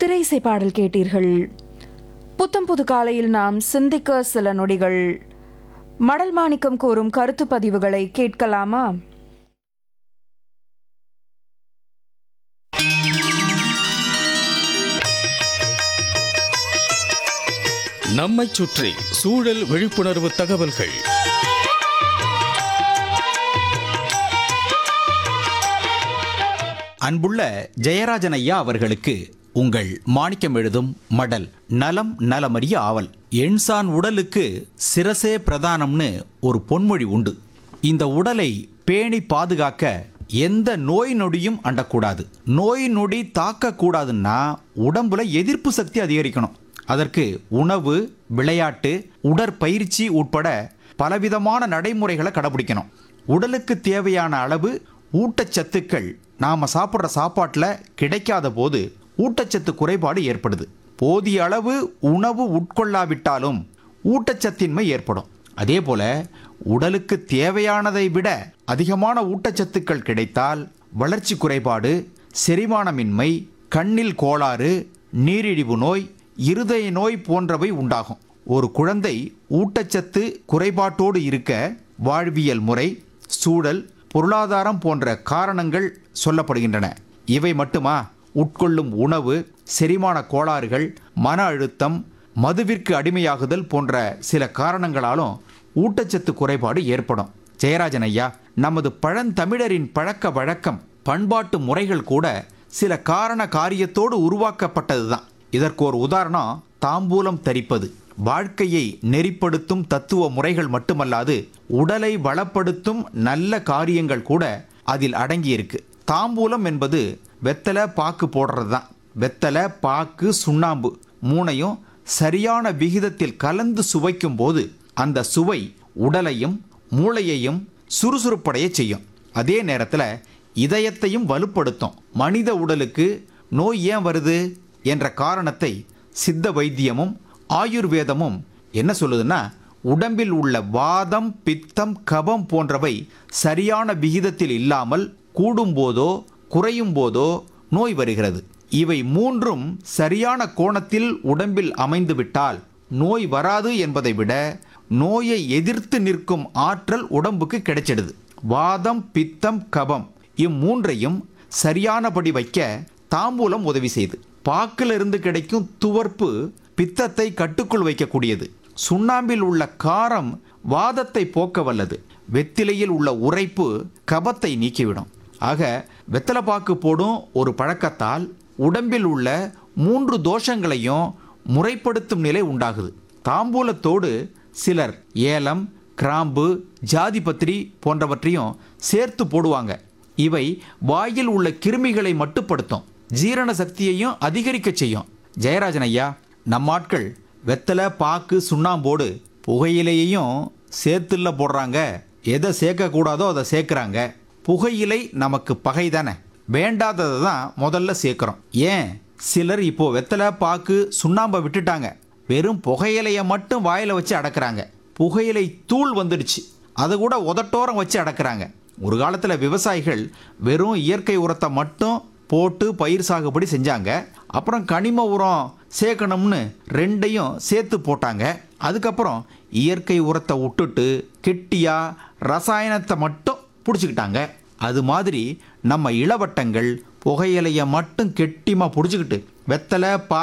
திரைசை பாடல் கேட்டீர்கள் புத்தம் புது காலையில் நாம் சிந்திக்க சில நொடிகள் மடல் மாணிக்கம் கூறும் கருத்து பதிவுகளை கேட்கலாமா நம்மைச் சுற்றி சூழல் விழிப்புணர்வு தகவல்கள் அன்புள்ள ஜெயராஜன் ஐயா அவர்களுக்கு உங்கள் மாணிக்கம் எழுதும் மடல் நலம் நலமறிய ஆவல் எண்சான் உடலுக்கு சிரசே பிரதானம்னு ஒரு பொன்மொழி உண்டு இந்த உடலை பேணி பாதுகாக்க எந்த நோய் நொடியும் அண்டக்கூடாது நோய் நொடி தாக்கக்கூடாதுன்னா உடம்புல எதிர்ப்பு சக்தி அதிகரிக்கணும் அதற்கு உணவு விளையாட்டு உடற்பயிற்சி உட்பட பலவிதமான நடைமுறைகளை கடைபிடிக்கணும் உடலுக்கு தேவையான அளவு ஊட்டச்சத்துக்கள் நாம சாப்பிட்ற சாப்பாட்டில் கிடைக்காத போது ஊட்டச்சத்து குறைபாடு ஏற்படுது போதிய அளவு உணவு உட்கொள்ளாவிட்டாலும் ஊட்டச்சத்தின்மை ஏற்படும் அதே போல உடலுக்கு தேவையானதை விட அதிகமான ஊட்டச்சத்துக்கள் கிடைத்தால் வளர்ச்சி குறைபாடு செரிமானமின்மை கண்ணில் கோளாறு நீரிழிவு நோய் இருதய நோய் போன்றவை உண்டாகும் ஒரு குழந்தை ஊட்டச்சத்து குறைபாட்டோடு இருக்க வாழ்வியல் முறை சூழல் பொருளாதாரம் போன்ற காரணங்கள் சொல்லப்படுகின்றன இவை மட்டுமா உட்கொள்ளும் உணவு செரிமான கோளாறுகள் மன அழுத்தம் மதுவிற்கு அடிமையாகுதல் போன்ற சில காரணங்களாலும் ஊட்டச்சத்து குறைபாடு ஏற்படும் ஜெயராஜன் ஐயா நமது பழந்தமிழரின் பழக்க வழக்கம் பண்பாட்டு முறைகள் கூட சில காரண காரியத்தோடு உருவாக்கப்பட்டதுதான் இதற்கு ஒரு உதாரணம் தாம்பூலம் தரிப்பது வாழ்க்கையை நெறிப்படுத்தும் தத்துவ முறைகள் மட்டுமல்லாது உடலை வளப்படுத்தும் நல்ல காரியங்கள் கூட அதில் அடங்கியிருக்கு தாம்பூலம் என்பது வெத்தலை பாக்கு போடுறது தான் வெத்தலை பாக்கு சுண்ணாம்பு மூணையும் சரியான விகிதத்தில் கலந்து சுவைக்கும் போது அந்த சுவை உடலையும் மூளையையும் சுறுசுறுப்படைய செய்யும் அதே நேரத்தில் இதயத்தையும் வலுப்படுத்தும் மனித உடலுக்கு நோய் ஏன் வருது என்ற காரணத்தை சித்த வைத்தியமும் ஆயுர்வேதமும் என்ன சொல்லுதுன்னா உடம்பில் உள்ள வாதம் பித்தம் கபம் போன்றவை சரியான விகிதத்தில் இல்லாமல் கூடும்போதோ குறையும் போதோ நோய் வருகிறது இவை மூன்றும் சரியான கோணத்தில் உடம்பில் அமைந்துவிட்டால் நோய் வராது என்பதை விட நோயை எதிர்த்து நிற்கும் ஆற்றல் உடம்புக்கு கிடைச்சிடுது வாதம் பித்தம் கபம் இம்மூன்றையும் சரியானபடி வைக்க தாம்பூலம் உதவி செய்து பாக்கிலிருந்து கிடைக்கும் துவர்ப்பு பித்தத்தை கட்டுக்குள் வைக்கக்கூடியது சுண்ணாம்பில் உள்ள காரம் வாதத்தை போக்க வல்லது வெத்திலையில் உள்ள உரைப்பு கபத்தை நீக்கிவிடும் ஆக வெத்தலைப்பாக்கு போடும் ஒரு பழக்கத்தால் உடம்பில் உள்ள மூன்று தோஷங்களையும் முறைப்படுத்தும் நிலை உண்டாகுது தாம்பூலத்தோடு சிலர் ஏலம் கிராம்பு ஜாதிபத்திரி போன்றவற்றையும் சேர்த்து போடுவாங்க இவை வாயில் உள்ள கிருமிகளை மட்டுப்படுத்தும் ஜீரண சக்தியையும் அதிகரிக்க செய்யும் ஜெயராஜன் ஐயா நம்மாட்கள் வெத்தலை பாக்கு சுண்ணாம்போடு புகையிலையையும் சேர்த்துல போடுறாங்க எதை சேர்க்கக்கூடாதோ அதை சேர்க்குறாங்க புகையிலை நமக்கு பகை தானே வேண்டாததை தான் முதல்ல சேர்க்குறோம் ஏன் சிலர் இப்போ வெத்தலை பாக்கு சுண்ணாம்பை விட்டுட்டாங்க வெறும் புகையிலையை மட்டும் வாயில் வச்சு அடக்குறாங்க புகையிலை தூள் வந்துடுச்சு அதை கூட உதட்டோரம் வச்சு அடக்குறாங்க ஒரு காலத்தில் விவசாயிகள் வெறும் இயற்கை உரத்தை மட்டும் போட்டு பயிர் சாகுபடி செஞ்சாங்க அப்புறம் கனிம உரம் சேர்க்கணும்னு ரெண்டையும் சேர்த்து போட்டாங்க அதுக்கப்புறம் இயற்கை உரத்தை விட்டுட்டு கெட்டியா ரசாயனத்தை மட்டும் பிடிச்சிக்கிட்டாங்க அது மாதிரி நம்ம இளவட்டங்கள் புகையிலையை மட்டும் கெட்டிமா பிடிச்சிக்கிட்டு வெத்தலை பா